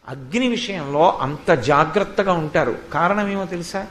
అగ్ని విషయంలో అంత జాగ్రత్తగా ఉంటారు కారణం ఏమో తెలుసా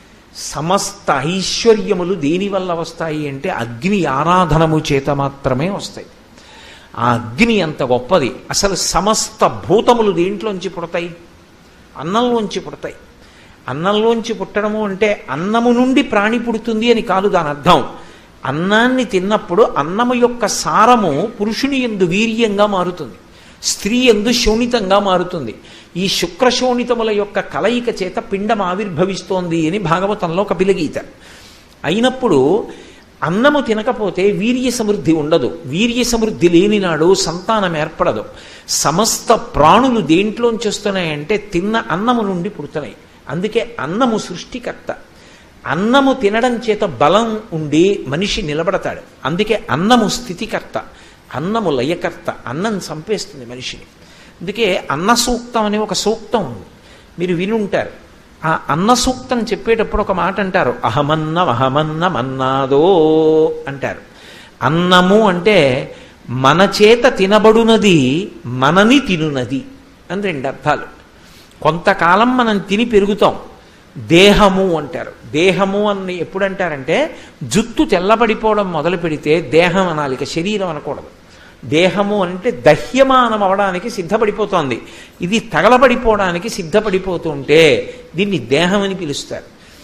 సమస్త ఐశ్వర్యములు దేనివల్ల వస్తాయి అంటే అగ్ని ఆరాధనము చేత మాత్రమే వస్తాయి ఆ అగ్ని అంత గొప్పది అసలు సమస్త భూతములు దేంట్లోంచి పుడతాయి అన్నంలోంచి పుడతాయి అన్నంలోంచి పుట్టడము అంటే అన్నము నుండి ప్రాణి పుడుతుంది అని కాదు దాని అర్థం అన్నాన్ని తిన్నప్పుడు అన్నము యొక్క సారము పురుషుని ఎందు వీర్యంగా మారుతుంది స్త్రీ ఎందు శోణితంగా మారుతుంది ఈ శుక్రశోణితముల యొక్క కలయిక చేత పిండం ఆవిర్భవిస్తోంది అని భాగవతంలో కపిలగీత అయినప్పుడు అన్నము తినకపోతే వీర్య సమృద్ధి ఉండదు వీర్య సమృద్ధి లేనినాడు సంతానం ఏర్పడదు సమస్త ప్రాణులు దేంట్లోంచి వస్తున్నాయంటే తిన్న అన్నము నుండి పుడుతున్నాయి అందుకే అన్నము సృష్టికర్త అన్నము తినడం చేత బలం ఉండి మనిషి నిలబడతాడు అందుకే అన్నము స్థితికర్త అన్నము లయకర్త అన్నం చంపేస్తుంది మనిషిని అందుకే అన్న సూక్తం అనే ఒక సూక్తం ఉంది మీరు వినుంటారు ఆ అన్న సూక్తం చెప్పేటప్పుడు ఒక మాట అంటారు అహమన్న అహమన్న మన్నాదో అంటారు అన్నము అంటే మన చేత తినబడునది మనని తినునది అని రెండు అర్థాలు కొంతకాలం మనం తిని పెరుగుతాం దేహము అంటారు దేహము అని ఎప్పుడు అంటారంటే జుత్తు తెల్లబడిపోవడం మొదలు పెడితే దేహం అనాలి ఇక శరీరం అనకూడదు దేహము అంటే దహ్యమానం అవడానికి సిద్ధపడిపోతోంది ఇది తగలబడిపోవడానికి సిద్ధపడిపోతుంటే దీన్ని దేహం అని పిలుస్తారు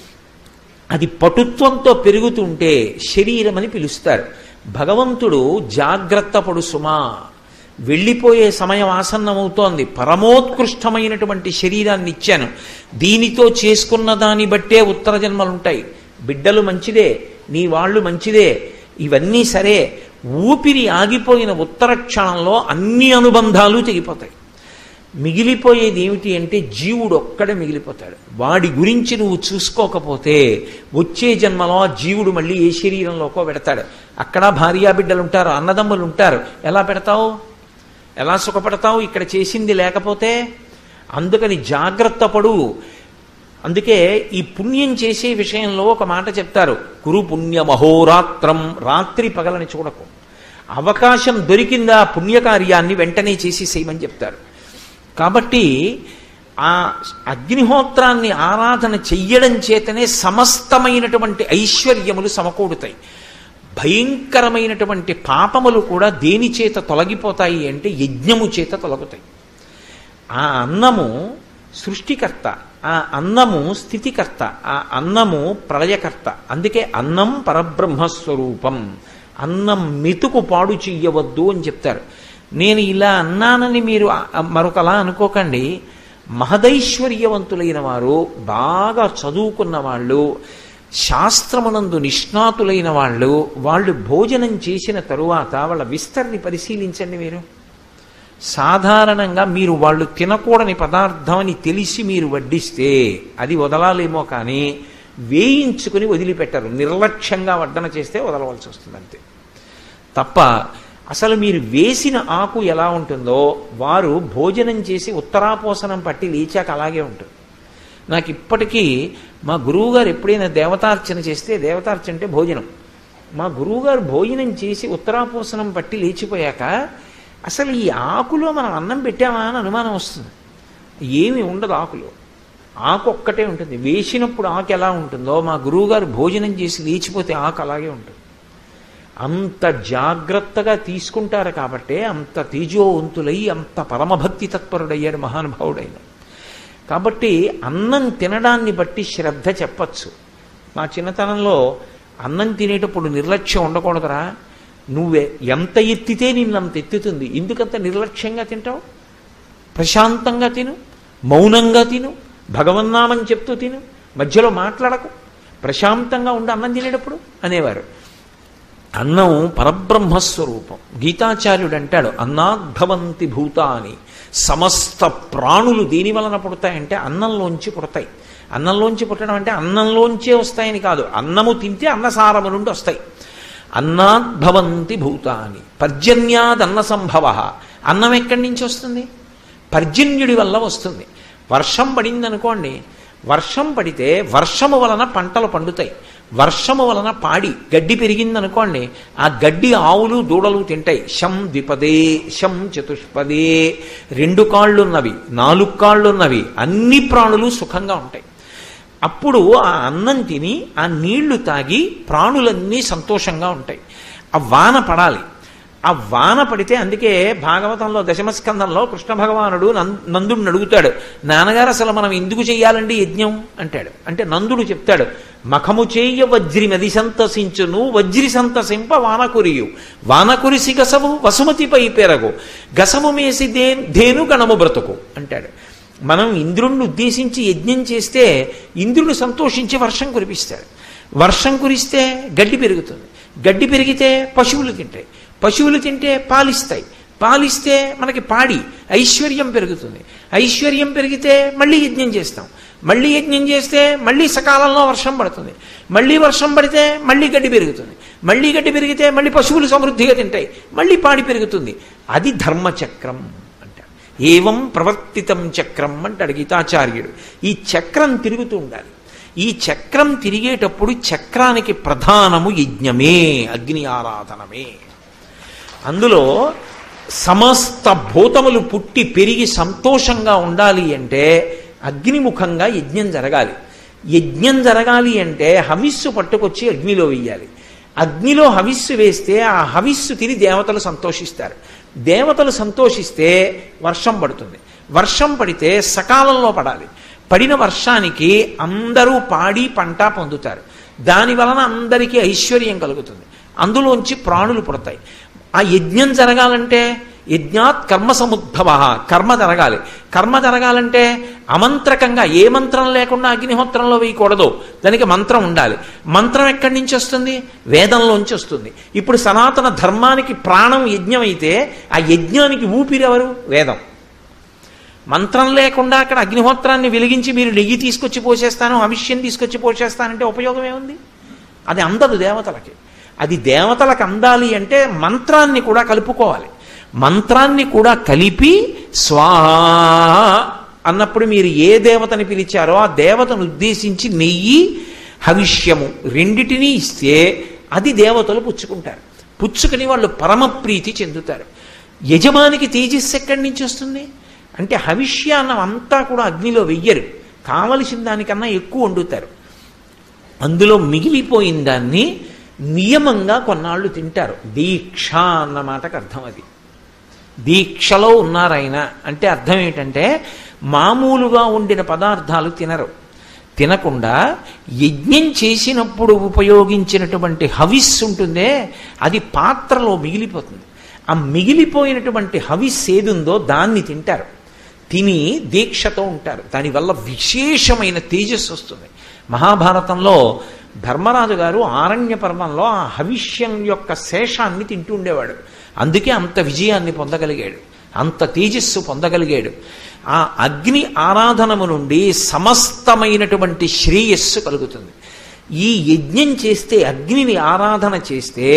అది పటుత్వంతో పెరుగుతుంటే శరీరం అని పిలుస్తారు భగవంతుడు జాగ్రత్త పడు సుమా వెళ్ళిపోయే సమయం ఆసన్నమవుతోంది పరమోత్కృష్టమైనటువంటి శరీరాన్ని ఇచ్చాను దీనితో చేసుకున్న దాన్ని బట్టే ఉత్తర జన్మలుంటాయి బిడ్డలు మంచిదే నీ వాళ్ళు మంచిదే ఇవన్నీ సరే ఊపిరి ఆగిపోయిన ఉత్తర క్షణంలో అన్ని అనుబంధాలు తెగిపోతాయి మిగిలిపోయేది ఏమిటి అంటే జీవుడు ఒక్కడే మిగిలిపోతాడు వాడి గురించి నువ్వు చూసుకోకపోతే వచ్చే జన్మలో ఆ జీవుడు మళ్ళీ ఏ శరీరంలోకో పెడతాడు అక్కడ భార్యా బిడ్డలు ఉంటారు అన్నదమ్ములు ఉంటారు ఎలా పెడతావు ఎలా సుఖపడతావు ఇక్కడ చేసింది లేకపోతే అందుకని జాగ్రత్త పడు అందుకే ఈ పుణ్యం చేసే విషయంలో ఒక మాట చెప్తారు కురు పుణ్య మహోరాత్రం రాత్రి పగలని చూడకు అవకాశం దొరికిందా పుణ్యకార్యాన్ని వెంటనే చేసి చేయమని చెప్తారు కాబట్టి ఆ అగ్నిహోత్రాన్ని ఆరాధన చెయ్యడం చేతనే సమస్తమైనటువంటి ఐశ్వర్యములు సమకూడుతాయి భయంకరమైనటువంటి పాపములు కూడా దేని చేత తొలగిపోతాయి అంటే యజ్ఞము చేత తొలగుతాయి ఆ అన్నము సృష్టికర్త ఆ అన్నము స్థితికర్త ఆ అన్నము ప్రళయకర్త అందుకే అన్నం పరబ్రహ్మస్వరూపం అన్నం మెతుకు పాడు చెయ్యవద్దు అని చెప్తారు నేను ఇలా అన్నానని మీరు మరొకలా అనుకోకండి మహదైశ్వర్యవంతులైన వారు బాగా చదువుకున్న వాళ్ళు శాస్త్రమునందు నిష్ణాతులైన వాళ్ళు వాళ్ళు భోజనం చేసిన తరువాత వాళ్ళ విస్తరిని పరిశీలించండి మీరు సాధారణంగా మీరు వాళ్ళు తినకూడని పదార్థం అని తెలిసి మీరు వడ్డిస్తే అది వదలాలేమో కానీ వేయించుకుని వదిలిపెట్టరు నిర్లక్ష్యంగా వడ్డన చేస్తే వదలవలసి వస్తుంది అంతే తప్ప అసలు మీరు వేసిన ఆకు ఎలా ఉంటుందో వారు భోజనం చేసి ఉత్తరాపోసనం పట్టి లేచాక అలాగే ఉంటుంది నాకు ఇప్పటికీ మా గురువుగారు ఎప్పుడైనా దేవతార్చన చేస్తే దేవతార్చన అంటే భోజనం మా గురువుగారు భోజనం చేసి ఉత్తరాపోసనం పట్టి లేచిపోయాక అసలు ఈ ఆకులో మనం అన్నం పెట్టామా అని అనుమానం వస్తుంది ఏమి ఉండదు ఆకులో ఆకు ఒక్కటే ఉంటుంది వేసినప్పుడు ఆకు ఎలా ఉంటుందో మా గురువుగారు భోజనం చేసి లేచిపోతే ఆకు అలాగే ఉంటుంది అంత జాగ్రత్తగా తీసుకుంటారు కాబట్టే అంత తేజోవంతులై అంత పరమభక్తి తత్పరుడయ్యాడు మహానుభావుడైన కాబట్టి అన్నం తినడాన్ని బట్టి శ్రద్ధ చెప్పచ్చు మా చిన్నతనంలో అన్నం తినేటప్పుడు నిర్లక్ష్యం ఉండకూడదురా నువ్వే ఎంత ఎత్తితే నిన్ను అంత ఎత్తుతుంది ఎందుకంత నిర్లక్ష్యంగా తింటావు ప్రశాంతంగా తిను మౌనంగా తిను భగవన్నామని చెప్తూ తిను మధ్యలో మాట్లాడకు ప్రశాంతంగా ఉండి అన్నం తినేటప్పుడు అనేవారు అన్నం పరబ్రహ్మస్వరూపం గీతాచార్యుడు అంటాడు అన్నాద్భవంతి భూతాని సమస్త ప్రాణులు దేని వలన పుడతాయంటే అన్నంలోంచి పుడతాయి అన్నంలోంచి పుట్టడం అంటే అన్నంలోంచే వస్తాయని కాదు అన్నము తింటే అన్నసారము నుండి వస్తాయి అన్నాద్భవంతి భూతాని పర్జన్యాదన్న సంభవ అన్నం ఎక్కడి నుంచి వస్తుంది పర్జన్యుడి వల్ల వస్తుంది వర్షం పడింది అనుకోండి వర్షం పడితే వర్షము వలన పంటలు పండుతాయి వర్షము వలన పాడి గడ్డి పెరిగిందనుకోండి ఆ గడ్డి ఆవులు దూడలు తింటాయి శం ద్విపదే శం చతుష్పదే రెండు కాళ్ళున్నవి నాలుగు కాళ్ళున్నవి అన్ని ప్రాణులు సుఖంగా ఉంటాయి అప్పుడు ఆ అన్నం తిని ఆ నీళ్లు తాగి ప్రాణులన్నీ సంతోషంగా ఉంటాయి ఆ వాన పడాలి ఆ వాన పడితే అందుకే భాగవతంలో దశమస్కందంలో కృష్ణ భగవానుడు నం- నందుడిని అడుగుతాడు నాన్నగారు అసలు మనం ఎందుకు చెయ్యాలండి యజ్ఞం అంటాడు అంటే నందుడు చెప్తాడు మఖము చేయ వజ్రి నది సంతసించును వజ్రి సంతసింప వాన కురియు వాన కురిసి గసము వసుమతిపై పెరగు గసము మేసి దే ధేను గణము బ్రతుకు అంటాడు మనం ఇంద్రుణ్ణి ఉద్దేశించి యజ్ఞం చేస్తే ఇంద్రుడు సంతోషించి వర్షం కురిపిస్తాడు వర్షం కురిస్తే గడ్డి పెరుగుతుంది గడ్డి పెరిగితే పశువులు తింటాయి పశువులు తింటే పాలిస్తాయి పాలిస్తే మనకి పాడి ఐశ్వర్యం పెరుగుతుంది ఐశ్వర్యం పెరిగితే మళ్ళీ యజ్ఞం చేస్తాం మళ్ళీ యజ్ఞం చేస్తే మళ్ళీ సకాలంలో వర్షం పడుతుంది మళ్ళీ వర్షం పడితే మళ్ళీ గడ్డి పెరుగుతుంది మళ్ళీ గడ్డి పెరిగితే మళ్ళీ పశువులు సమృద్ధిగా తింటాయి మళ్ళీ పాడి పెరుగుతుంది అది ధర్మచక్రం అంటాడు ఏవం ప్రవర్తితం చక్రం అంటాడు గీతాచార్యుడు ఈ చక్రం తిరుగుతూ ఉండాలి ఈ చక్రం తిరిగేటప్పుడు చక్రానికి ప్రధానము యజ్ఞమే అగ్ని ఆరాధనమే అందులో సమస్త భూతములు పుట్టి పెరిగి సంతోషంగా ఉండాలి అంటే అగ్నిముఖంగా యజ్ఞం జరగాలి యజ్ఞం జరగాలి అంటే హవిస్సు పట్టుకొచ్చి అగ్నిలో వెయ్యాలి అగ్నిలో హవిస్సు వేస్తే ఆ హవిస్సు తిని దేవతలు సంతోషిస్తారు దేవతలు సంతోషిస్తే వర్షం పడుతుంది వర్షం పడితే సకాలంలో పడాలి పడిన వర్షానికి అందరూ పాడి పంట పొందుతారు దాని వలన అందరికీ ఐశ్వర్యం కలుగుతుంది అందులోంచి ప్రాణులు పుడతాయి ఆ యజ్ఞం జరగాలంటే యజ్ఞాత్ కర్మ సముద్భవ కర్మ జరగాలి కర్మ జరగాలంటే అమంత్రకంగా ఏ మంత్రం లేకుండా అగ్నిహోత్రంలో వేయకూడదు దానికి మంత్రం ఉండాలి మంత్రం ఎక్కడి నుంచి వస్తుంది వేదంలోంచి వస్తుంది ఇప్పుడు సనాతన ధర్మానికి ప్రాణం యజ్ఞం అయితే ఆ యజ్ఞానికి ఊపిరెవరు వేదం మంత్రం లేకుండా అక్కడ అగ్నిహోత్రాన్ని వెలిగించి మీరు నెయ్యి తీసుకొచ్చి పోసేస్తాను అవిష్యం తీసుకొచ్చి పోసేస్తానంటే ఉపయోగం ఏముంది అది అందదు దేవతలకి అది దేవతలకు అందాలి అంటే మంత్రాన్ని కూడా కలుపుకోవాలి మంత్రాన్ని కూడా కలిపి స్వాహ అన్నప్పుడు మీరు ఏ దేవతని పిలిచారో ఆ దేవతను ఉద్దేశించి నెయ్యి హవిష్యము రెండిటినీ ఇస్తే అది దేవతలు పుచ్చుకుంటారు పుచ్చుకుని వాళ్ళు పరమప్రీతి చెందుతారు యజమానికి తేజస్సు ఎక్కడి నుంచి వస్తుంది అంటే హవిష్యాన్నం అంతా కూడా అగ్నిలో వెయ్యరు కావలసిన దానికన్నా ఎక్కువ వండుతారు అందులో మిగిలిపోయిన దాన్ని నియమంగా కొన్నాళ్ళు తింటారు దీక్ష అన్న మాటకు అర్థం అది దీక్షలో ఉన్నారాయన అంటే అర్థం ఏంటంటే మామూలుగా ఉండిన పదార్థాలు తినరు తినకుండా యజ్ఞం చేసినప్పుడు ఉపయోగించినటువంటి హవిస్ ఉంటుందే అది పాత్రలో మిగిలిపోతుంది ఆ మిగిలిపోయినటువంటి హవిస్ ఏదుందో దాన్ని తింటారు తిని దీక్షతో ఉంటారు దానివల్ల విశేషమైన తేజస్సు వస్తుంది మహాభారతంలో ధర్మరాజు గారు ఆరణ్య పర్వంలో ఆ హవిష్యం యొక్క శేషాన్ని తింటూ ఉండేవాడు అందుకే అంత విజయాన్ని పొందగలిగాడు అంత తేజస్సు పొందగలిగాడు ఆ అగ్ని ఆరాధనము నుండి సమస్తమైనటువంటి శ్రేయస్సు కలుగుతుంది ఈ యజ్ఞం చేస్తే అగ్నిని ఆరాధన చేస్తే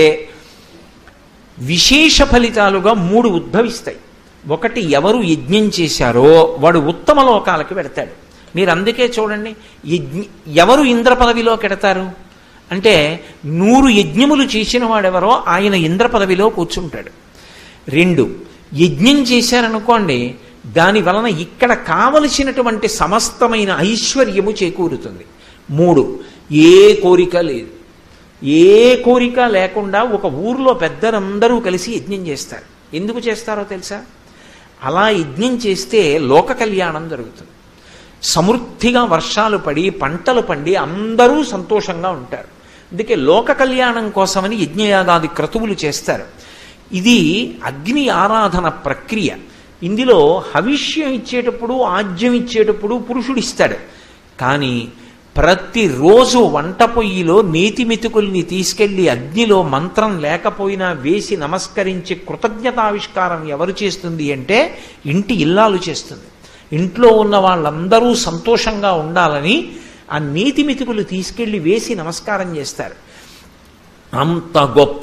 విశేష ఫలితాలుగా మూడు ఉద్భవిస్తాయి ఒకటి ఎవరు యజ్ఞం చేశారో వాడు ఉత్తమ లోకాలకు వెడతాడు మీరు అందుకే చూడండి యజ్ఞ ఎవరు ఇంద్ర పదవిలో కెడతారు అంటే నూరు యజ్ఞములు చేసిన వాడెవరో ఆయన ఇంద్ర పదవిలో కూర్చుంటాడు రెండు యజ్ఞం చేశారనుకోండి దాని వలన ఇక్కడ కావలసినటువంటి సమస్తమైన ఐశ్వర్యము చేకూరుతుంది మూడు ఏ కోరిక లేదు ఏ కోరిక లేకుండా ఒక ఊర్లో పెద్దలందరూ కలిసి యజ్ఞం చేస్తారు ఎందుకు చేస్తారో తెలుసా అలా యజ్ఞం చేస్తే లోక కళ్యాణం జరుగుతుంది సమృద్ధిగా వర్షాలు పడి పంటలు పండి అందరూ సంతోషంగా ఉంటారు అందుకే లోక కళ్యాణం కోసమని యజ్ఞయాగాది క్రతువులు చేస్తారు ఇది అగ్ని ఆరాధన ప్రక్రియ ఇందులో హవిష్యం ఇచ్చేటప్పుడు ఆజ్యం ఇచ్చేటప్పుడు పురుషుడు ఇస్తాడు కానీ ప్రతిరోజు వంట పొయ్యిలో నేతి మెతుకుల్ని తీసుకెళ్లి అగ్నిలో మంత్రం లేకపోయినా వేసి నమస్కరించి కృతజ్ఞతావిష్కారం ఎవరు చేస్తుంది అంటే ఇంటి ఇల్లాలు చేస్తుంది ఇంట్లో ఉన్న వాళ్ళందరూ సంతోషంగా ఉండాలని ఆ నీతి మెతుకులు తీసుకెళ్లి వేసి నమస్కారం చేస్తారు అంత గొప్ప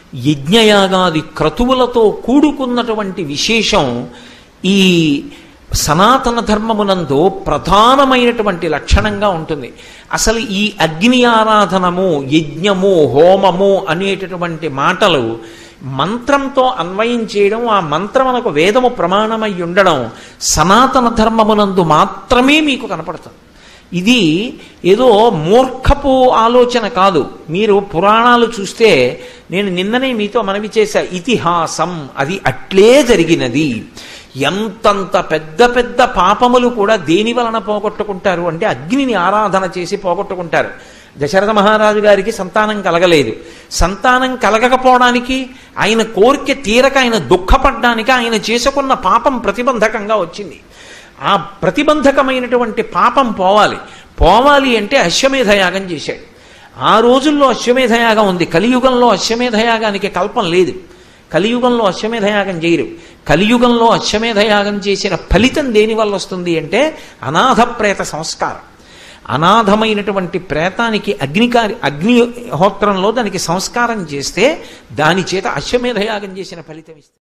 యజ్ఞయాగాది క్రతువులతో కూడుకున్నటువంటి విశేషం ఈ సనాతన ధర్మమునందు ప్రధానమైనటువంటి లక్షణంగా ఉంటుంది అసలు ఈ అగ్ని ఆరాధనము యజ్ఞము హోమము అనేటటువంటి మాటలు మంత్రంతో అన్వయం చేయడం ఆ మంత్రమునకు వేదము ప్రమాణమై ఉండడం సనాతన ధర్మమునందు మాత్రమే మీకు కనపడుతుంది ఇది ఏదో మూర్ఖపు ఆలోచన కాదు మీరు పురాణాలు చూస్తే నేను నిన్ననే మీతో మనవి చేశా ఇతిహాసం అది అట్లే జరిగినది ఎంతంత పెద్ద పెద్ద పాపములు కూడా దేని వలన పోగొట్టుకుంటారు అంటే అగ్నిని ఆరాధన చేసి పోగొట్టుకుంటారు దశరథ మహారాజు గారికి సంతానం కలగలేదు సంతానం కలగకపోవడానికి ఆయన కోరిక తీరక ఆయన దుఃఖపడ్డానికి ఆయన చేసుకున్న పాపం ప్రతిబంధకంగా వచ్చింది ఆ ప్రతిబంధకమైనటువంటి పాపం పోవాలి పోవాలి అంటే అశ్వమేధ యాగం చేశాడు ఆ రోజుల్లో అశ్వమేధ యాగం ఉంది కలియుగంలో అశ్వమేధ యాగానికి కల్పం లేదు కలియుగంలో అశ్వమేధ యాగం చేయరు కలియుగంలో అశ్వమేధ యాగం చేసిన ఫలితం దేని వల్ల వస్తుంది అంటే అనాథ ప్రేత సంస్కారం అనాథమైనటువంటి ప్రేతానికి అగ్నికారి అగ్నిహోత్రంలో దానికి సంస్కారం చేస్తే దాని చేత అశ్వమేధ యాగం చేసిన ఫలితం ఇస్తుంది